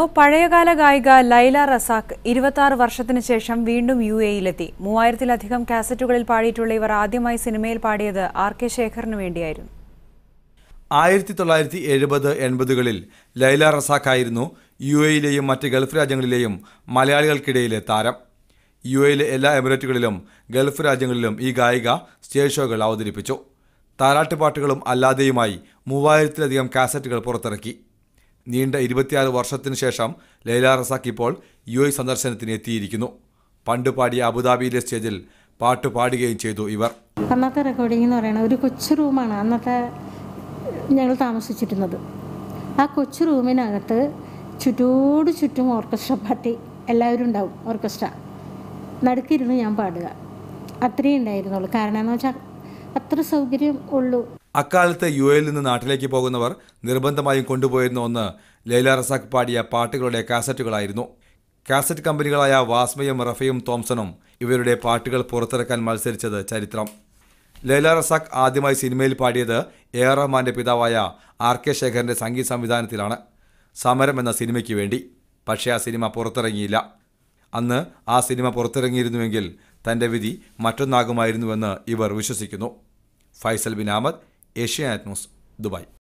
പഴയകാല ഗായിക ലൈല റസാഖ് ഇരുപത്തി ആറ് വർഷത്തിന് ശേഷം വീണ്ടും യു എയിലെത്തി മൂവായിരത്തിലധികം കാസറ്റുകളിൽ പാടിയിട്ടുള്ള ഇവർ ആദ്യമായി സിനിമയിൽ പാടിയത് ആർ കെ ശേഖറിന് വേണ്ടിയായിരുന്നു ആയിരത്തി തൊള്ളായിരത്തി എഴുപത് എൺപതുകളിൽ ലൈല റസാഖായിരുന്നു യു എയിലെയും മറ്റ് ഗൾഫ് രാജ്യങ്ങളിലെയും മലയാളികൾക്കിടയിലെ താരം യു എയിലെ എല്ലാ എമിറേറ്റുകളിലും ഗൾഫ് രാജ്യങ്ങളിലും ഈ ഗായിക സ്റ്റേജ് ഷോകൾ അവതരിപ്പിച്ചു താരാട്ടുപാട്ടുകളും അല്ലാതെയുമായി മൂവായിരത്തിലധികം കാസറ്റുകൾ പുറത്തിറക്കി നീണ്ട ഇരുപത്തിയാറ് വർഷത്തിനു ശേഷം ലൈല റസാഖ് ഇപ്പോൾ യു എ സന്ദർശനത്തിന് എത്തിയിരിക്കുന്നു പണ്ട് പാടിയ അബുദാബിയിലെ സ്റ്റേജിൽ പാട്ട് പാടുകയും ചെയ്തു ഇവർ അന്നത്തെ റെക്കോർഡിംഗ് എന്ന് പറയുന്നത് ഒരു കൊച്ചു റൂമാണ് അന്നത്തെ ഞങ്ങൾ താമസിച്ചിരുന്നത് ആ കൊച്ചു റൂമിനകത്ത് ചുറ്റോട് ചുറ്റും ഓർക്കസ്ട്ര പാർട്ടി എല്ലാവരും ഉണ്ടാവും ഓർക്കസ്ട്ര നടുക്കിരുന്ന് ഞാൻ പാടുക അത്രയും ഉണ്ടായിരുന്നുള്ളൂ കാരണം എന്ന് വെച്ചാൽ അത്ര സൗകര്യം ഉള്ളൂ അക്കാലത്ത് യു എയിൽ നിന്ന് നാട്ടിലേക്ക് പോകുന്നവർ നിർബന്ധമായും കൊണ്ടുപോയിരുന്ന ഒന്ന് ലൈല റസാഖ് പാടിയ പാട്ടുകളുടെ കാസറ്റുകളായിരുന്നു കാസറ്റ് കമ്പനികളായ വാസ്മയും റഫയും തോംസണും ഇവരുടെ പാട്ടുകൾ പുറത്തിറക്കാൻ മത്സരിച്ചത് ചരിത്രം ലൈല റസാഖ് ആദ്യമായി സിനിമയിൽ പാടിയത് എ ആർ റഹ്മാന്റെ പിതാവായ ആർ കെ ശേഖറിന്റെ സംഗീത സംവിധാനത്തിലാണ് സമരം എന്ന സിനിമയ്ക്ക് വേണ്ടി പക്ഷേ ആ സിനിമ പുറത്തിറങ്ങിയില്ല അന്ന് ആ സിനിമ പുറത്തിറങ്ങിയിരുന്നുവെങ്കിൽ തന്റെ വിധി മറ്റൊന്നാകുമായിരുന്നുവെന്ന് ഇവർ വിശ്വസിക്കുന്നു ഫൈസൽ ബിൻ അഹമ്മദ് ഏഷ്യാനെറ്റ് ന്യൂസ് ദുബായ്